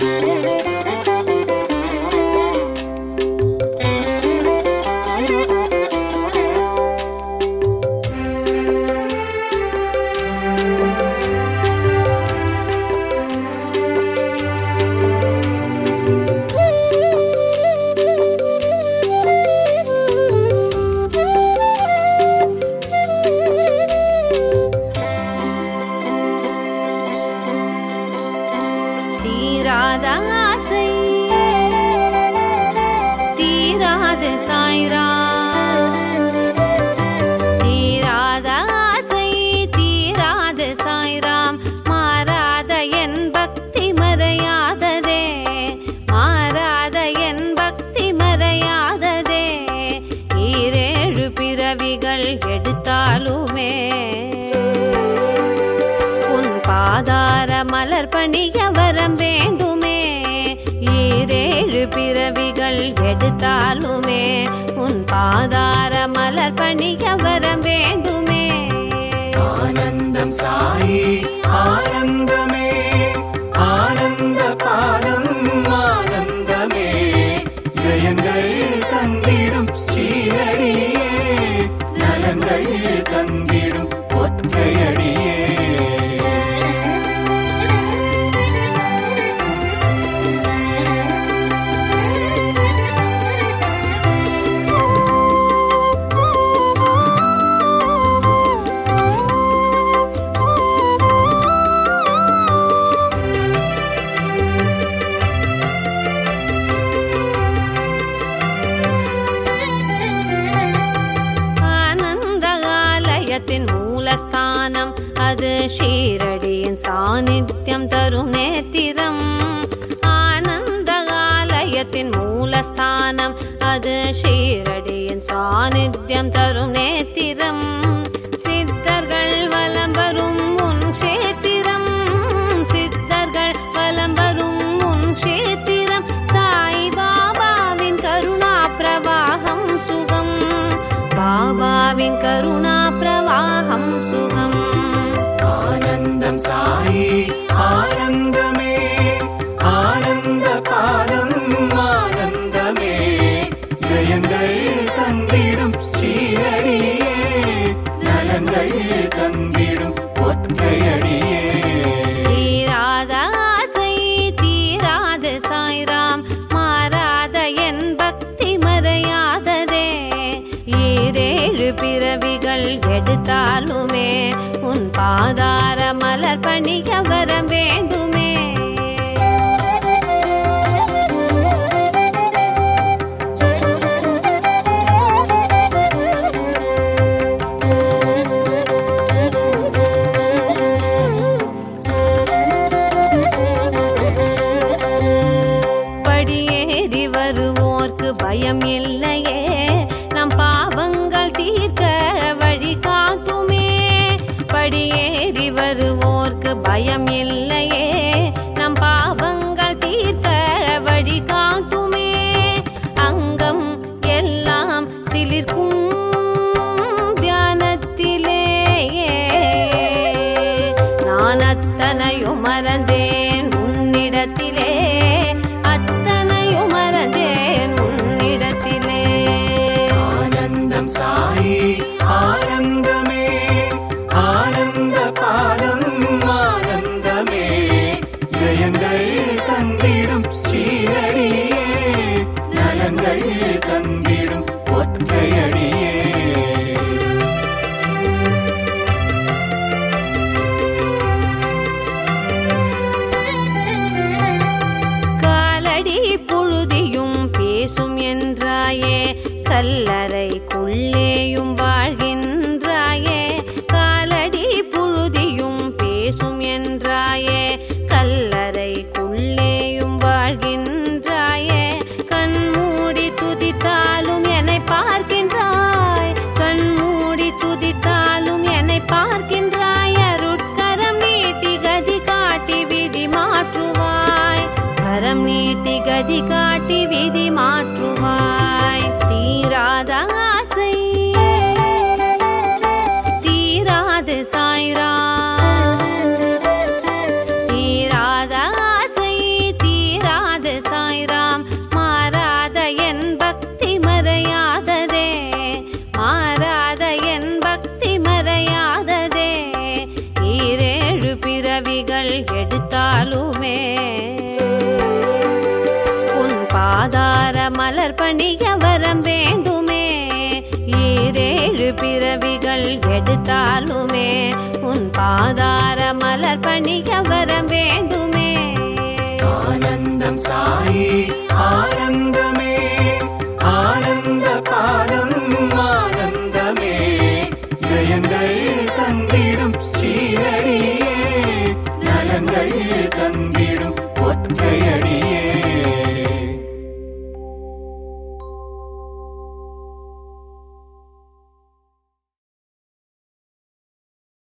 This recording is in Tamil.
தீராத ஆசை தீராத சாய்ரா தீராத ஆசை தீராத சாய்ராம் மாறாத என் பக்தி மறையாததே மாறாத என் பக்தி மறையாததே ஈரேழு பிறவிகள் எடுத்தாலுமே உன் பாதார மலர் பணிய வரம் வேண்டுமே ஈரேழு பிறவிகள் எடுத்தாலுமே உன் பாதார மலர் பணிய வரம் வேண்டுமே ஆனந்தம் சாயி ஆனந்தமே ஆனந்த பாதம் ஆனந்தமே ஜெயங்கள் தந்திடும் ஸ்ரீரடியே நலங்கள் தந்திடும் ஒற்றையடியே ஆனந்த ஆலயத்தின் மூலஸ்தானம் அது ஷீரடியின் சாநித்தியம் தரும் நேத்திரம் ஆனந்த ஆலயத்தின் மூலஸ்தானம் அது ஷீரடியின் சாநித்தியம் தரும் நேத்திரம் சித்தர்கள் வலம் வரும் உன் கஷேத்திரம் சித்தர்கள் வலம் வரும் உன் கஷேத்திரம் சாய் பாபாவின் கருணா பிரவாகம் சுகம் பாபாவின் கருணா பிரவாகம் சுகம் ஆனந்தம் சாயி ஆனந்தமே ஆனந்த பாதம் ஆனந்தமே ஜெயங்கள் தந்திடும் ஸ்ரீரடியே நலங்கள் தந்திடும் ஒற்றையடியே தீராத ஆசை தீராத சாய்ராம் மாறாத என் பக்தி மறையாததே ஈரேழு பிறவிகள் எடுத்தாலுமே உன் பாதார மலர் பணிய வரம் வேண்டுமே படியேறி வருவோர்க்கு பயம் இல்லையே நம் பாவங்கள் தீர்க்க வழி காட்டுமே படியேறி வருவோர்க்கு பயம் இல்லையே நம் பாவங்கள் தீர்க்க வழி காட்டுமே அங்கம் எல்லாம் சிலிர்க்கும் தியானத்திலேயே நான் அத்தனையும் மறந்தேன் உன்னிடத்திலே அத்தனையும் மறந்தேன் உன்னிடத்திலே ஆனந்தம் சாயி ஆனந்தமே ஆனந்த பாதம் ஆனந்தமே ஜெயங்கள் தந்திடும் ஸ்ரீரடியே நலங்கள் தந்திடும் ஒற்றையடியே காலடி புழுதியும் பேசும் என்றாயே கல்லறைக்குள்ளேயும் வாழ்கின்றாயே காலடி புழுதியும் பேசும் என்றாயே கல்லறைக்குள்ளேயும் வாழ்கின்றாயே கண்மூடி துதித்தாலும் என்னை பார்க்கின்றாய் கண்மூடி துதித்தாலும் என்னை பார்க்கின்றாய் அருட்கரம் நீட்டி கதி காட்டி விதி மாற்றுவாய் கரம் நீட்டி கதி காட்டி விதி மாற்றுவாய் தீராத ஆசை தீராது சாய்ரா தீராத ஆசை தீர மாறு சாய்ராம் மாறாத என் பக்தி மறையாததே மாறாத என் பக்தி மறையாததே ஈரேழு பிறவிகள் எடுத்தாலுமே உன் பாதார மலர் பணிய வரம் வேண்டுமே ஈரேழு பிறவிகள் எடுத்தாலுமே உன் பாதார மலர் பணிய வரம் வேண்டுமே ஆனந்தம் சாயி ஆனந்தமே